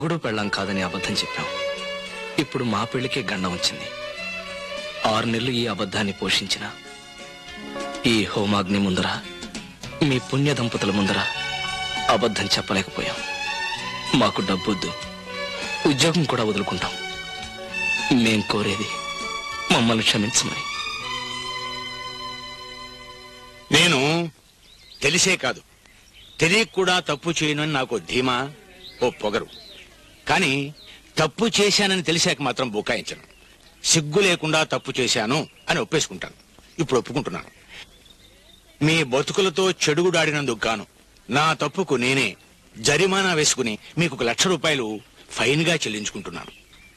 గుడు పెళ్ళం కాదని అబద్ధం చెప్పాం ఇప్పుడు మా పెళ్లికే గండం వచ్చింది ఆరు నెలలు ఈ అబద్ధాన్ని పోషించిన ఈ హోమాగ్ని ముందర మీ పుణ్య దంపతుల ముందర అబద్ధం చెప్పలేకపోయాం మాకు డబ్బొద్దు ఉద్యోగం కూడా వదులుకుంటాం మేం కోరేది మమ్మల్ని క్షమించమని నేను తెలిసే కాదు తెలియక కూడా తప్పు చేయను అని నాకు ధీమా ఓ పొగరు కానీ తప్పు చేశానని తెలిసాక మాత్రం బుకాయించను సిగ్గు లేకుండా తప్పు చేశాను అని ఒప్పేసుకుంటాను ఇప్పుడు ఒప్పుకుంటున్నాను మీ బతుకులతో చెడుగుడాడినందుకు గాను నా తప్పుకు నేనే జరిమానా వేసుకుని మీకు ఒక లక్ష రూపాయలు ఫైన్ గా చెల్లించుకుంటున్నాను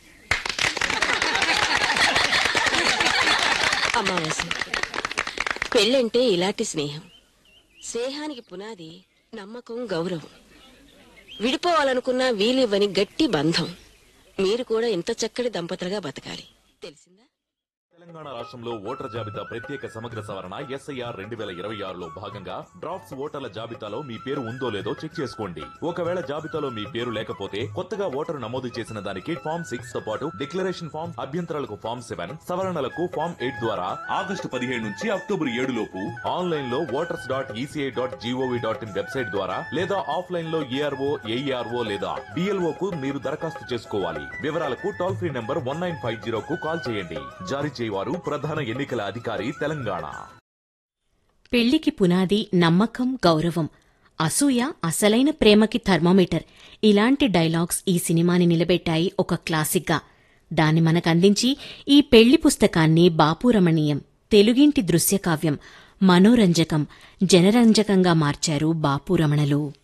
అమావాస్య పెళ్ళంటే ఇలాంటి స్నేహం స్నేహానికి పునాది నమ్మకం గౌరవం విడిపోవాలనుకున్నా వీలివ్వని గట్టి బంధం మీరు కూడా ఇంత చక్కటి దంపతులుగా బతకాలి తెలిసిందా తెలంగాణ రాష్ట్రంలో ఓటర్ జాబితా ప్రత్యేక సమగ్ర సవరణ ఎస్ఐఆర్ రెండు వేల ఇరవై ఆరులో భాగంగా డ్రాఫ్ట్స్ ఓటర్ల జాబితాలో మీ పేరు ఉందో లేదో చెక్ చేసుకోండి ఒకవేళ జాబితాలో మీ పేరు లేకపోతే కొత్తగా ఓటరు నమోదు చేసిన దానికి ఫామ్ సిక్స్ తో పాటు డిక్లరేషన్ ఫామ్ అభ్యంతరాలకు ఫామ్ సెవెన్ సవరణలకు ఫామ్ ఎయిట్ ద్వారా ఆగస్టు పదిహేడు నుంచి అక్టోబర్ ఏడు లోపు ఆన్లైన్ లో voters dot ECI dot G O V dot in website ద్వారా లేదా ఆఫ్లైన్ లో ఏఆర్ఓ ఏఈఆర్ఓ లేదా డిఎల్ఓ కు మీరు దరఖాస్తు చేసుకోవాలి వివరాలకు toll free number one nine five zero కు కాల్ చేయండి జారీ చేయవారు ప్రధాన ఎన్నికల అధికారి తెలంగాణ పెళ్లికి పునాది నమ్మకం గౌరవం అసూయ అసలైన ప్రేమకి థర్మోమీటర్ ఇలాంటి డైలాగ్స్ ఈ సినిమాని నిలబెట్టాయి ఒక క్లాసిక్గా దాన్ని మనకందించి ఈ పెళ్లి పుస్తకాన్ని బాపురమణీయం తెలుగింటి దృశ్యకావ్యం మనోరంజకం జనరంజకంగా మార్చారు బాపురమణలు